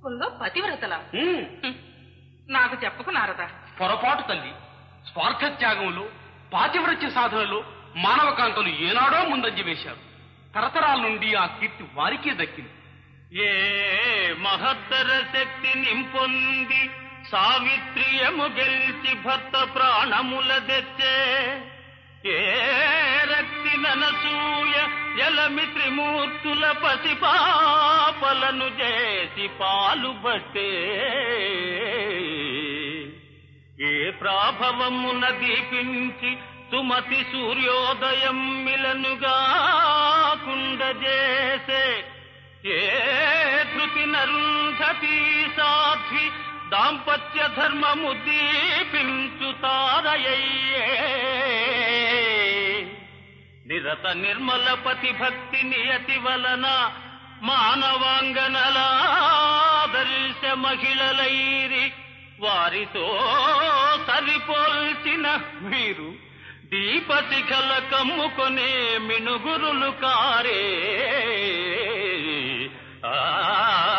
కుల్లో పతివ్రతలా ఉమ్, హ్మ్. నాకు చెప్పకు నారదా పొరపాటు తల్లి స్వార్థ త్యాగంలో పాతివ్రత్య సాధనలో మానవ కాంతలు ఏనాడో ముందంజ వేశారు తరతరాల నుండి ఆ కీర్తి వారికే దక్కింది ఏ మహత్తర శక్తి నింపొంది సావిత్రియము గెలిచి భర్త ప్రాణముల తెచ్చే ఏ రక్తి ననసూయ జలమి త్రిమూర్తుల పసిపాపలను చేసి పాలు బట్టే ఏ ప్రాభవమున దీపించి సుమతి సూర్యోదయం మిలనుగా కుండజేసే ఏ ధృతి నరుంధతి సాధ్వి దాంపత్య ధర్మము దీపించు తారయ్యే నిరత నిర్మల పతి భక్తి నియతి వలన మానవాంగనలాదర్శ మహిళలైరి వారితో సరిపోల్చిన మీరు దీపశిఖల కమ్ముకొనే మినుగురులు కారే ఆ